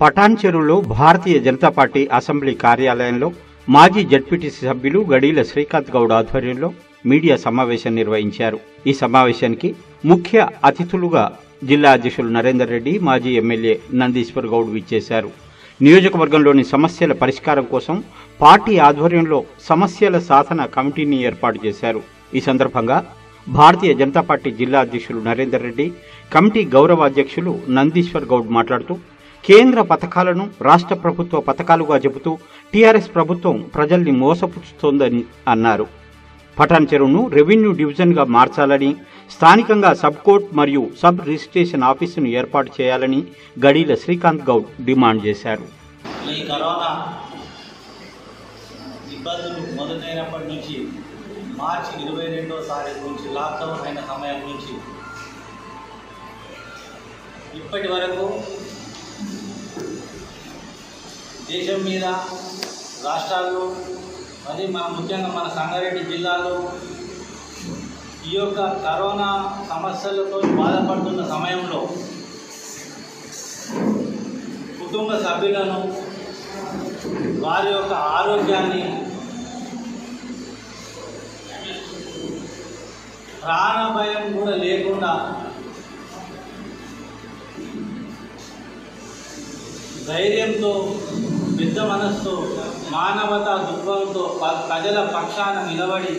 పటాన్ చెరువులో భారతీయ Janata party assembly కార్యాలయంలో మాజీ జడ్పీటీసీ సభ్యులు గడీల శ్రీకాంత్ గౌడ్ ఆధ్వర్యంలో మీడియా సమావేశం నిర్వహించారు ఈ సమావేశానికి ముఖ్య అతిథులుగా జిల్లా అధ్యక్షులు నరేందర్ రెడ్డి మాజీ ఎమ్మెల్యే నందీశ్వర్ గౌడ్ విచ్చేశారు నియోజకవర్గంలోని సమస్యల పరిష్కారం కోసం పార్టీ ఆధ్వర్యంలో సమస్యల సాధన కమిటీని ఏర్పాటు చేశారు ఈ సందర్భంగా భారతీయ జనతా పార్టీ జిల్లా అధ్యక్షులు నరేందర్ రెడ్డి కమిటీ గౌరవ అధ్యక్షులు నందీశ్వర్ గౌడ్ మాట్లాడుతూ కేంద్ర పథకాలను రాష్ట్ర ప్రభుత్వ పథకాలుగా చెబుతూ టీఆర్ఎస్ ప్రభుత్వం ప్రజల్ని మోసపుచ్చుతోందని అన్నారు పటాన్ చెరువును రెవెన్యూ డివిజన్గా మార్చాలని స్థానికంగా సబ్ కోర్ట్ మరియు సబ్ రిజిస్ట్రేషన్ ఆఫీసును ఏర్పాటు చేయాలని గడీల శ్రీకాంత్ గౌడ్ డిమాండ్ చేశారు ఈ కరోనా ఇబ్బందులు మొదలైనప్పటి నుంచి మార్చి ఇరవై రెండో తారీఖు నుంచి లాక్డౌన్ అయిన సమయం నుంచి ఇప్పటి వరకు దేశం మీద రాష్ట్రాల్లో మరి మన ముఖ్యంగా మన సంగారెడ్డి జిల్లాలో ఈ యొక్క కరోనా సమస్యలతో బాధపడుతున్న సమయంలో కుటుంబ సభ్యులను వారి యొక్క ఆరోగ్యాన్ని ప్రాణభయం కూడా లేకుండా ధైర్యంతో పెద్ద మనస్సుతో మానవతా దృక్పథంతో ప- ప్రజల పక్షాన నిలబడి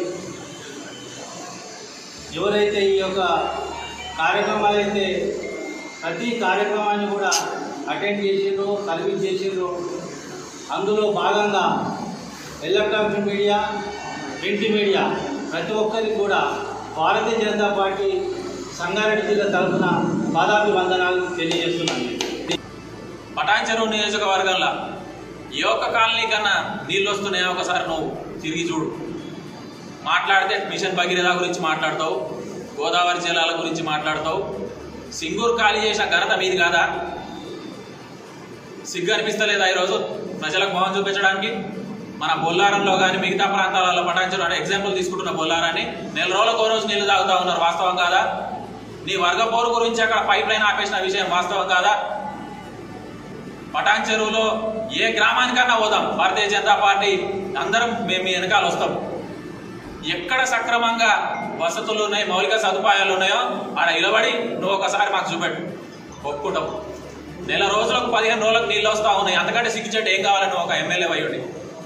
ఎవరైతే ఈ యొక్క కార్యక్రమాలు అయితే ప్రతి కార్యక్రమాన్ని కూడా అటెండ్ చేసిండ్రో సర్వీస్ చేసిండ్రో అందులో భాగంగా ఎలక్ట్రానిక్ మీడియా ప్రింట్ మీడియా ప్రతి ఒక్కరికి కూడా భారతీయ జనతా పార్టీ సంగారెడ్డి జిల్లా తరఫున పాదాభివందనాలు తెలియజేస్తున్నాను పటాన్ చెరువు నియోజకవర్గంలో ఏ ఒక్క కాలనీ కన్నా నీళ్ళు వస్తున్నాయో ఒకసారి నువ్వు తిరిగి చూడు మాట్లాడితే మిషన్ భగీరథ గురించి మాట్లాడతావు గోదావరి జిల్లాల గురించి మాట్లాడతావు సింగూరు ఖాళీ చేసిన ఘనత మీది కాదా సిగ్గు అనిపిస్తలేదా ఈరోజు ప్రజలకు మొహం చూపించడానికి మన బొల్లారంలో కానీ మిగతా ప్రాంతాలలో పటాంచరు అంటే ఎగ్జాంపుల్ తీసుకుంటున్న బొల్లారాన్ని నెల రోజులకు ఓ రోజు నీళ్లు తాగుతా ఉన్నారు వాస్తవం కాదా నీ వర్గ పోరు గురించి అక్కడ పైప్ లైన్ ఆపేసిన విషయం వాస్తవం కాదా పటాన్ చెరువులో ఏ గ్రామానికన్నా పోదాం భారతీయ జనతా పార్టీ అందరం మేము మీ వెనకాల వస్తాం ఎక్కడ సక్రమంగా వసతులు ఉన్నాయి మౌలిక సదుపాయాలు ఉన్నాయో ఆడ నిలబడి నువ్వు ఒకసారి మాకు చూపెట్టు ఒప్పుకుంటాం నెల రోజులకు పదిహేను రోజులకు నీళ్ళు వస్తా ఉన్నాయి అంతకంటే సిగ్గుచెట్టు ఏం కావాలని నువ్వు ఒక ఎమ్మెల్యే అయ్యుండి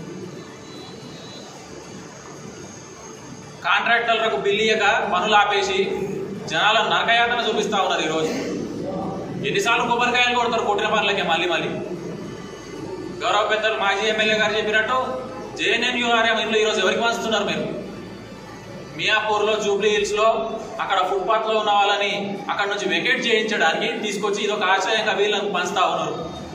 కాంట్రాక్టర్లకు బిల్లియక పనులు ఆపేసి జనాలను నరకయాతన చూపిస్తా ఉన్నారు ఈరోజు ఎన్నిసార్లు కొబ్బరికాయలు కొడతారు కొట్టిన పనులకే మళ్ళీ మళ్ళీ గౌరవ పెద్దలు మాజీ ఎమ్మెల్యే గారు చెప్పినట్టు జేఎన్ఎన్యూఆర్ఎం ఇంట్లో ఈరోజు ఎవరికి పంచుతున్నారు మీరు మియాపూర్లో జూబ్లీ హిల్స్లో అక్కడ ఫుట్పాత్లో ఉన్న వాళ్ళని అక్కడ నుంచి వెకేట్ చేయించడానికి తీసుకొచ్చి ఇది ఒక ఆశ్రయంగా వీళ్ళని పంచుతా ఉన్నారు